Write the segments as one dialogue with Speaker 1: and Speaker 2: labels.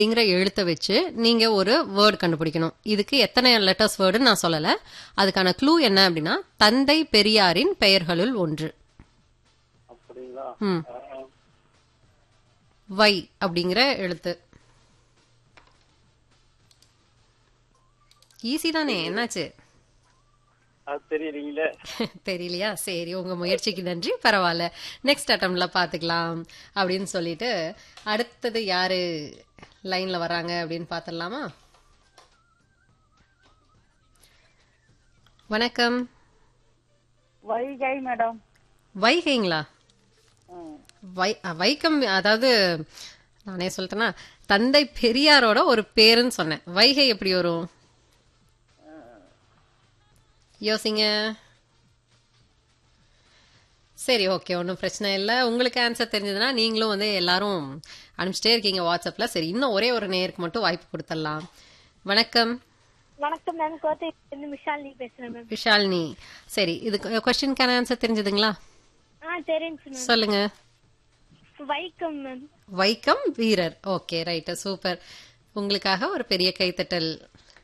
Speaker 1: அப்படிங்கிற எழுத்தை வச்சு நீங்க ஒரு வேர்டு கண்டுபிடிக்கணும் இதுக்கு எத்தனை லெட்டர்ஸ் வேர்டுன்னு நான் சொல்லல அதுக்கான க்ளூ என்ன அப்படின்னா தந்தை பெரியாரின் பெயர்களுள் ஒன்று
Speaker 2: அப்படிங்களா
Speaker 1: ம்.
Speaker 2: ஆ,
Speaker 1: வை அப்படிங்கிற எழுத்து ஈஸி தானே என்னாச்சு
Speaker 2: அது தெரியலீங்களே
Speaker 1: தெரியலையா சரி உங்க முயற்சிக்கு நன்றி பரவாயில்ல நெக்ஸ்ட் அட்டம்ல பாத்துக்கலாம் அப்படின்னு சொல்லிட்டு அடுத்தது யாரு லைன்ல வராங்க அப்படின்னு பாத்திரலாமா வணக்கம்
Speaker 3: வைகை மேடம்
Speaker 1: வைகைங்களா
Speaker 3: ம்.
Speaker 1: வை அ, வைக்கம் அதாவது நானே சொல்லிட்டேன்னா தந்தை பெரியாரோட ஒரு பேருன்னு சொன்னேன் வைகை எப்படி வரும் யோசிங்க சரி ஓகே ஒன்றும் பிரச்சனை இல்லை உங்களுக்கு ஆன்சர் தெரிஞ்சதுன்னா நீங்களும் வந்து எல்லாரும் அனுப்பிச்சிட்டே இருக்கீங்க வாட்ஸ்அப்ல சரி இன்னும் ஒரே ஒரு நேருக்கு மட்டும் வாய்ப்பு கொடுத்துடலாம் வணக்கம்
Speaker 4: வணக்கம் மேம் கோத்தகிரிலிருந்து விஷாலினி பேசுறேன் மேம்
Speaker 1: விஷாலினி சரி இது கொஸ்டின்கான ஆன்சர் தெரிஞ்சதுங்களா
Speaker 4: ஆ தெரிஞ்சு மேம்
Speaker 1: சொல்லுங்க
Speaker 4: வைக்கம் மேம்
Speaker 1: வைக்கம் வீரர் ஓகே ரைட்டு சூப்பர் உங்களுக்காக ஒரு பெரிய கைத்தட்டல்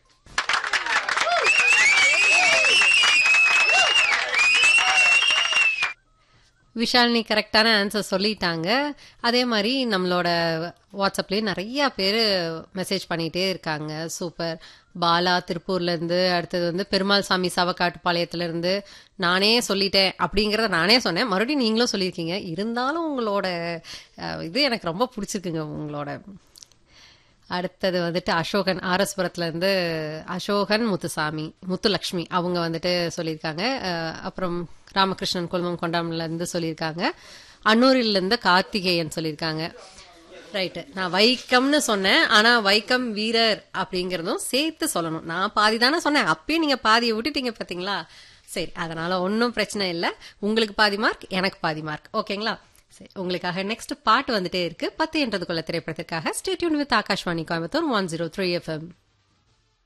Speaker 1: விஷாலினி கரெக்டான ஆன்சர் சொல்லிட்டாங்க அதே மாதிரி நம்மளோட வாட்ஸ்அப்லேயே நிறைய பேர் மெசேஜ் பண்ணிகிட்டே இருக்காங்க சூப்பர் பாலா திருப்பூர்லேருந்து அடுத்தது வந்து பெருமாள் சாமி சவக்காட்டுப்பாளையத்துலேருந்து நானே சொல்லிட்டேன் அப்படிங்கிறத நானே சொன்னேன் மறுபடியும் நீங்களும் சொல்லியிருக்கீங்க இருந்தாலும் உங்களோட அஹ், இது எனக்கு ரொம்ப பிடிச்சிருக்குங்க உங்களோட அடுத்தது வந்துட்டு அசோகன் ஆர்எஸ்புரத்துல இருந்து அசோகன் முத்துசாமி முத்துலக்ஷ்மி அவங்க வந்துட்டு சொல்லியிருக்காங்க அஹ், அப்புறம் ராமகிருஷ்ணன் குழுமம் கொண்டாமல இருந்து சொல்லியிருக்காங்க அன்னூரில் இருந்து கார்த்திகேயன் சொல்லியிருக்காங்க ரைட்டு நான் வைக்கம்னு சொன்னேன் ஆனா வைக்கம் வீரர் அப்படிங்கறதும் சேர்த்து சொல்லணும் நான் பாதி தானே சொன்னேன் அப்பயும் நீங்க பாதியை விட்டுட்டீங்க பாத்தீங்களா சரி அதனால ஒன்றும் பிரச்சனை இல்லை உங்களுக்கு பாதி மார்க் எனக்கு பாதி மார்க் ஓகேங்களா சரி உங்களுக்காக நெக்ஸ்ட் பாட்டு வந்துட்டே இருக்கு பத்து என்றதுக்குள்ள திரைப்படத்திற்காக stay tuned with Akashvani Coimbatore one zero three FM